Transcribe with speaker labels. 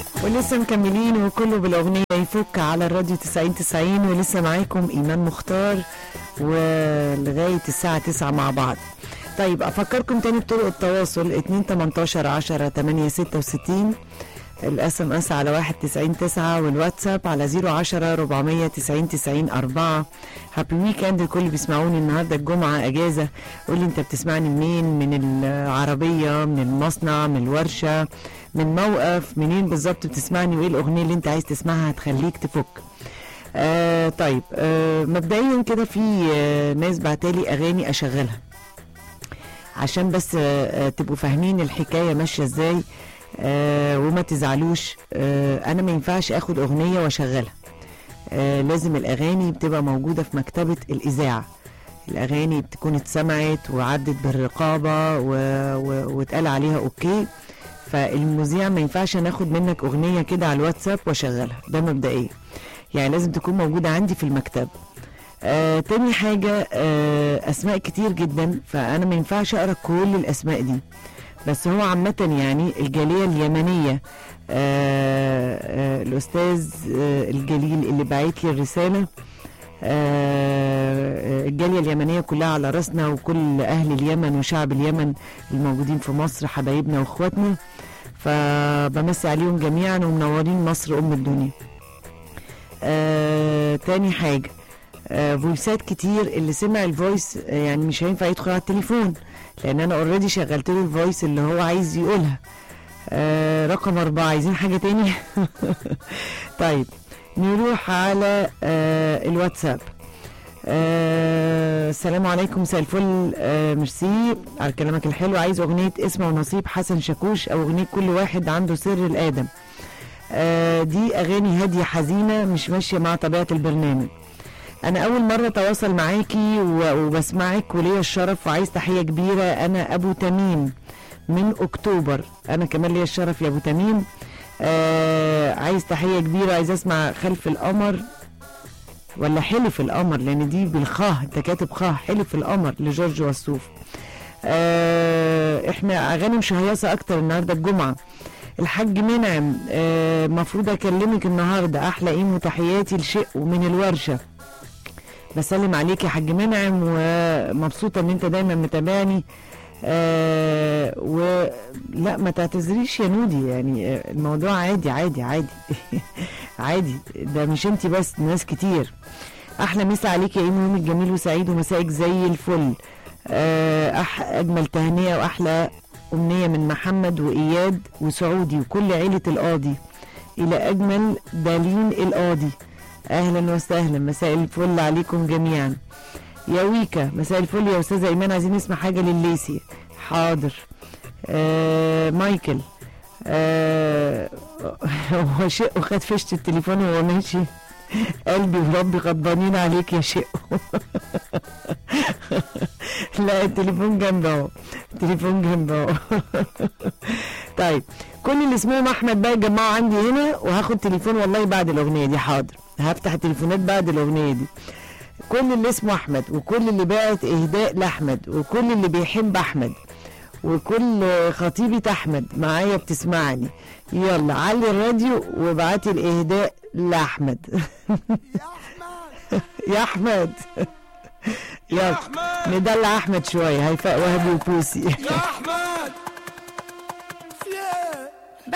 Speaker 1: ولسه مكملين وكله بالاغنيه يفك على الراديو 90 90 ولسه معاكم ايمان مختار ولغايه الساعه 9 مع بعض طيب افكركم تاني بطرق التواصل 2 18 10 8 66 الاس ام اس على 1 90 9 والواتساب على 010 490 90 4 هابي ويكند الكل بيسمعوني النهارده الجمعه اجازه قول لي انت بتسمعني منين من العربيه من المصنع من الورشه من موقف منين بالظبط بتسمعني وايه الاغنيه اللي انت عايز تسمعها هتخليك تفك آه طيب آه مبدئيا كده في آه ناس بعتالي اغاني اشغلها عشان بس آه آه تبقوا فاهمين الحكايه ماشيه ازاي آه وما تزعلوش آه انا ما ينفعش اخد اغنيه واشغلها آه لازم الاغاني بتبقى موجوده في مكتبه الاذاعه الاغاني بتكون اتسمعت وعدت بالرقابه و... و... واتقال عليها اوكي فالمذيع ما ينفعش ناخد منك اغنيه كده على الواتساب واشغلها ده مبدئيا يعني لازم تكون موجوده عندي في المكتب آه تاني حاجة آه أسماء كتير جدا فأنا ما ينفعش أقرأ كل الأسماء دي بس هو عامة يعني الجالية اليمنية آه آه الأستاذ آه الجليل اللي بعت لي الرسالة آه الجالية اليمنية كلها على راسنا وكل أهل اليمن وشعب اليمن الموجودين في مصر حبايبنا وإخواتنا فبمسي عليهم جميعا ومنورين مصر أم الدنيا آه تاني حاجة آه فويسات كتير اللي سمع الفويس آه يعني مش هينفع يدخل على التليفون لان انا اوريدي شغلت له الفويس اللي هو عايز يقولها آه رقم أربعة عايزين حاجة تاني طيب نروح على آه الواتساب آه السلام عليكم مساء الفل آه ميرسي على كلامك الحلو عايز اغنيه اسم ونصيب حسن شاكوش او اغنيه كل واحد عنده سر الادم آه دي اغاني هاديه حزينه مش ماشيه مع طبيعه البرنامج انا اول مره اتواصل معاكي وبسمعك وليا الشرف وعايز تحيه كبيره انا ابو تميم من اكتوبر انا كمان ليا الشرف يا ابو تميم آه عايز تحيه كبيره عايز اسمع خلف القمر ولا حلف القمر لان دي بالخاء انت كاتب خاء حلف القمر لجورج وسوف آه احنا اغاني مشهيصه اكتر النهارده الجمعه الحاج منعم المفروض آه اكلمك النهارده احلى ايه وتحياتي لشق ومن الورشه بسلم عليك يا حاج منعم ومبسوطه ان انت دايما متابعني آه ولا ما تعتذريش يا نودي يعني الموضوع عادي عادي عادي عادي ده مش انت بس ناس كتير احلى مسا عليك يا ايمي يومك جميل وسعيد ومسائك زي الفل آه أح اجمل تهنئه واحلى امنيه من محمد واياد وسعودي وكل عيله القاضي الى اجمل دالين القاضي اهلا وسهلا مساء الفل عليكم جميعا يا ويكا مساء الفل يا استاذه ايمان عايزين نسمع حاجه لليسي حاضر آه مايكل آه هو شق وخد فشت التليفون وهو ماشي قلبي وربي غضبانين عليك يا شق لا التليفون جنب اهو التليفون جنب اهو طيب كل اللي اسمهم احمد بقى يجمعوا عندي هنا وهاخد تليفون والله بعد الاغنيه دي حاضر هفتح التليفونات بعد الاغنيه دي كل اللي اسمه احمد وكل اللي باعت اهداء لاحمد وكل اللي بيحب احمد وكل خطيبة احمد معايا بتسمعني يلا علي الراديو وابعتي الاهداء لاحمد يا احمد يلا ندلع احمد شويه هيفاء وهبي وبوسي
Speaker 2: يا احمد